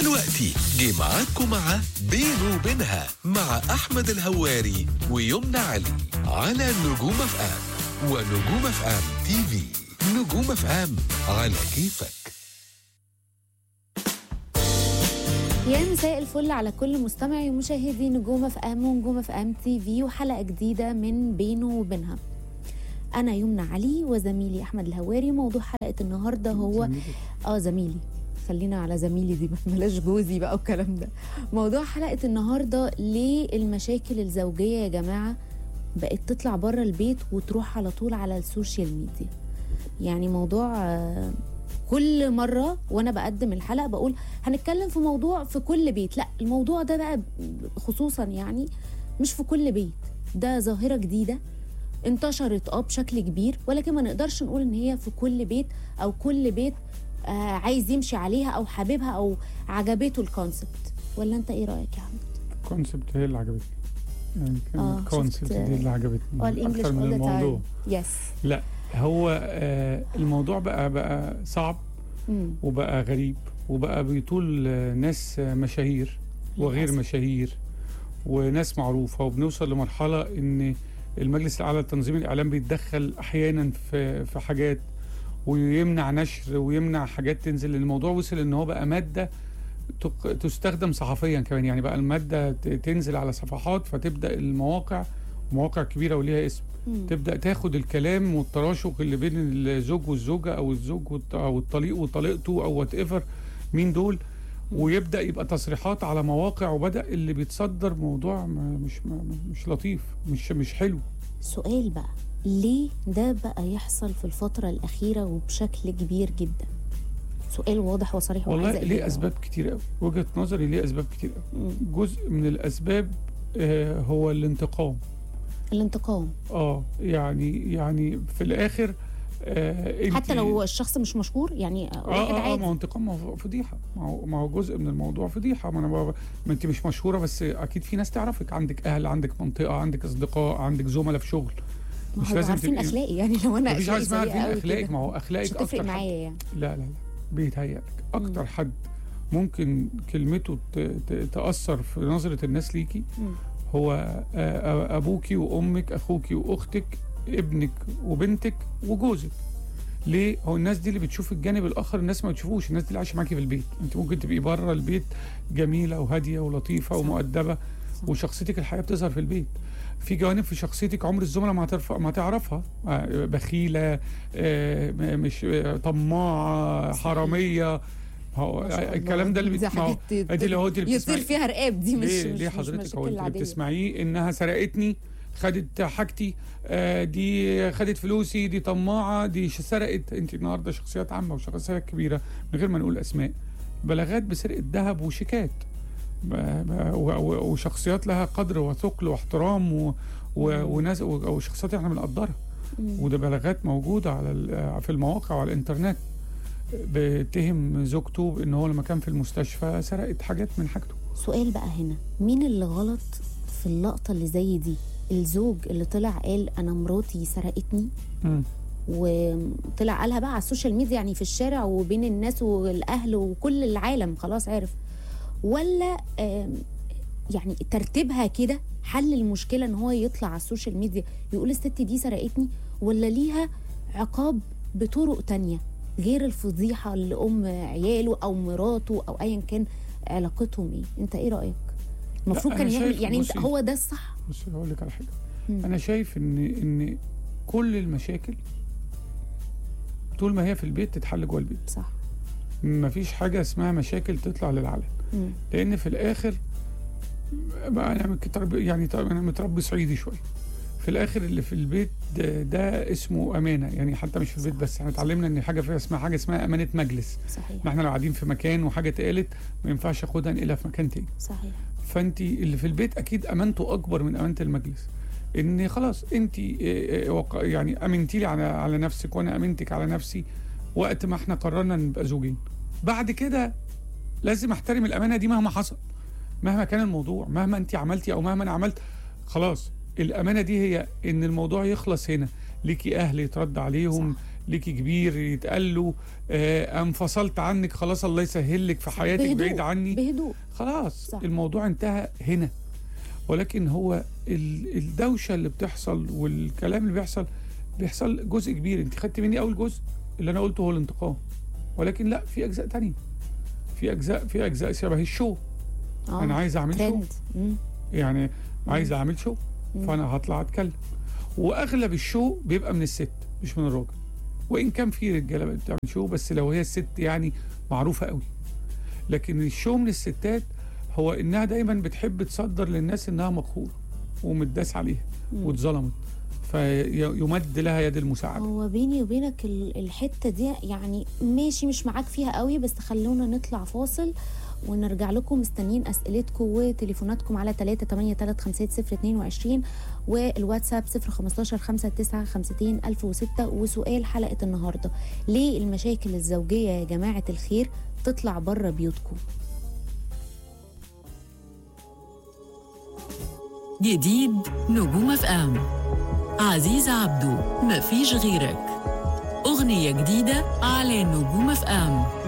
دلوقتي جه معاكم مع بينه وبينها مع أحمد الهواري ويمنى علي على نجوم اف ام ونجوم اف ام تي في نجوم اف ام على كيفك يا مساء الفل على كل مستمعي ومشاهدي نجوم اف ام ونجوم اف ام تي في وحلقه جديده من بينه وبينها انا يمنى علي وزميلي احمد الهواري موضوع حلقه النهارده هو اه زميلي خلينا على زميلي دي بلاش جوزي بقى والكلام ده موضوع حلقه النهارده ليه المشاكل الزوجيه يا جماعه بقت تطلع بره البيت وتروح على طول على السوشيال ميديا يعني موضوع آه، كل مرة وأنا بقدم الحلقة بقول هنتكلم في موضوع في كل بيت لا الموضوع ده بقى خصوصا يعني مش في كل بيت ده ظاهرة جديدة انتشرت اه بشكل كبير ولكن ما نقدرش نقول ان هي في كل بيت او كل بيت آه عايز يمشي عليها او حاببها او عجبته الكونسبت ولا انت ايه رايك يا احمد؟ الكونسبت هي اللي عجبتني يعني آه، كان الكونسبت شفت، دي اللي عجبتني اه الانجلش اكتر من اول ذا الموضوع تايم يس لا هو آه الموضوع بقى بقى صعب وبقى غريب وبقى بيطول آه، ناس آه، مشاهير وغير للأسف. مشاهير وناس معروفة وبنوصل لمرحلة ان المجلس الاعلى لتنظيم الاعلام بيتدخل احيانا في في حاجات ويمنع نشر ويمنع حاجات تنزل الموضوع وصل ان هو بقى ماده تق- تستخدم صحفيا كمان يعني بقى الماده ت- تنزل على صفحات فتبدا المواقع مواقع كبيره وليها اسم مم. تبدا تاخد الكلام والتراشق اللي بين الزوج والزوجه او الزوج والط- او الطليق وطليقته او وات ايفر مين دول ويبدا يبقى تصريحات على مواقع وبدا اللي بيتصدر موضوع ما- مش ما- مش لطيف مش مش حلو سؤال بقى ليه ده بقى يحصل في الفترة الأخيرة وبشكل كبير جدا سؤال واضح وصريح والله وعايزة ليه إجابة. اسباب كتير قوي وجهه نظري ليه اسباب كتير قوي مم. جزء من الاسباب آه هو الانتقام الانتقام اه يعني يعني في الاخر آه انت حتى لو الشخص مش مشهور يعني واحد اه اه, آه عادي ما هو انتقام ما هو فضيحه ما هو ما هو جزء من الموضوع فضيحه ما انا بقى- ما انت مش مشهوره بس اكيد في ناس تعرفك عندك اهل عندك منطقه عندك اصدقاء عندك زملاء في شغل ما مش هو لازم عارفين تبقي- اخلاقي يعني لو انا مفيش حاجه اخلاقي اسمها سيئة عارفين قوي اخلاقك كده، ما هو مش اخلاقك هتفرق اكتر حد معايا يعني لا لا لا بيتهيألك اكتر حد ممكن كلمته ت- ت- تاثر في نظره الناس ليكي مم. هو آه، ابوكي وامك اخوكي واختك ابنك وبنتك وجوزك ليه هو الناس دي اللي بتشوف الجانب الاخر الناس ما بتشوفوش الناس دي اللي عايشه معاكي في البيت انت ممكن تبقي بره البيت جميله وهاديه ولطيفه صح. ومؤدبه صح. وشخصيتك الحقيقه بتظهر في البيت في جوانب في شخصيتك عمر الزملاء ما هتعرف ما تعرفها آه، بخيله آه، م- مش آه، طماعه صحيح. حراميه هو ما شاء الله. الكلام ده اللي دي بت- ما هو- حاجات انت اللي هو انت اللي يطير بتسمعي فيها رقاب دي مش ليه مش ليه مش حضرتك مشاكل هو انت اللي عادية. بتسمعيه انها سرقتني خدت حاجتي آه دي خدت فلوسي دي طماعه دي ش- سرقت انت النهارده شخصيات عامه وشخصيات كبيره من غير ما نقول اسماء بلاغات بسرقه ذهب وشيكات ب- ب- و- و- وشخصيات لها قدر وثقل واحترام و و وناس و- وشخصيات احنا بنقدرها مم. وده بلاغات موجوده على ال- في المواقع وعلى الانترنت بتهم زوجته بان هو لما كان في المستشفى سرقت حاجات من حاجته سؤال بقى هنا مين اللي غلط في اللقطة اللي زي دي الزوج اللي طلع قال أنا مراتي سرقتني مم. وطلع قالها بقى على السوشيال ميديا يعني في الشارع وبين الناس والاهل وكل العالم خلاص عرف ولا آم، يعني ترتيبها كده حل المشكله ان هو يطلع على السوشيال ميديا يقول الست دي سرقتني ولا ليها عقاب بطرق تانية غير الفضيحه اللي ام عياله او مراته او ايا كان علاقتهم ايه انت ايه رايك المفروض لا، كان أنا يعمل شايف- يعني انت بصي. هو ده الصح بص هقول لك على حاجه مم. انا شايف ان ان كل المشاكل طول ما هي في البيت تتحل جوه البيت صح مفيش حاجه اسمها مشاكل تطلع للعلن مم. لان في الاخر بقى انا متربي يعني طبعاً انا متربي صعيدي شويه في الاخر اللي في البيت ده, ده اسمه امانه يعني حتى مش في البيت بس احنا اتعلمنا ان حاجه فيها اسمها حاجه اسمها امانه مجلس صحيح ما احنا لو قاعدين في مكان وحاجه اتقالت ما ينفعش اخدها انقلها في مكان تاني صحيح فانت اللي في البيت اكيد امانته اكبر من امانه المجلس ان خلاص انت يعني امنتي لي على على نفسك وانا امنتك على نفسي وقت ما احنا قررنا نبقى زوجين بعد كده لازم احترم الامانه دي مهما حصل مهما كان الموضوع مهما انت عملتي او مهما انا عملت خلاص الامانه دي هي ان الموضوع يخلص هنا ليكي اهل يترد عليهم صح. ليكي كبير يتقال له آه انفصلت عنك خلاص الله يسهل لك في حياتك بهدوء. بعيد عني بهدوء خلاص صح. الموضوع انتهى هنا ولكن هو ال- الدوشه اللي بتحصل والكلام اللي بيحصل بيحصل جزء كبير انت خدت مني اول جزء اللي انا قلته هو الانتقام ولكن لا في اجزاء تانية في اجزاء في اجزاء شبه الشو اه انا عايز اعمل شو ترند مم. يعني عايز اعمل شو مم. فانا هطلع اتكلم واغلب الشو بيبقى من الست مش من الراجل وان كان في رجاله بتعمل شو بس لو هي الست يعني معروفه قوي لكن الشو من الستات هو انها دايما بتحب تصدر للناس انها مقهوره ومتداس عليها مم. واتظلمت فيمد لها يد المساعده هو بيني وبينك ال- الحته دي يعني ماشي مش معاك فيها قوي بس خلونا نطلع فاصل ونرجع لكم مستنيين اسئلتكم وتليفوناتكم على 3 8 3 5 0 22 والواتساب 0 15 5 9 50 1006 وسؤال حلقه النهارده ليه المشاكل الزوجيه يا جماعه الخير تطلع بره بيوتكم جديد نجوم اف ام عزيز عبده مفيش غيرك أغنية جديدة على نجوم اف ام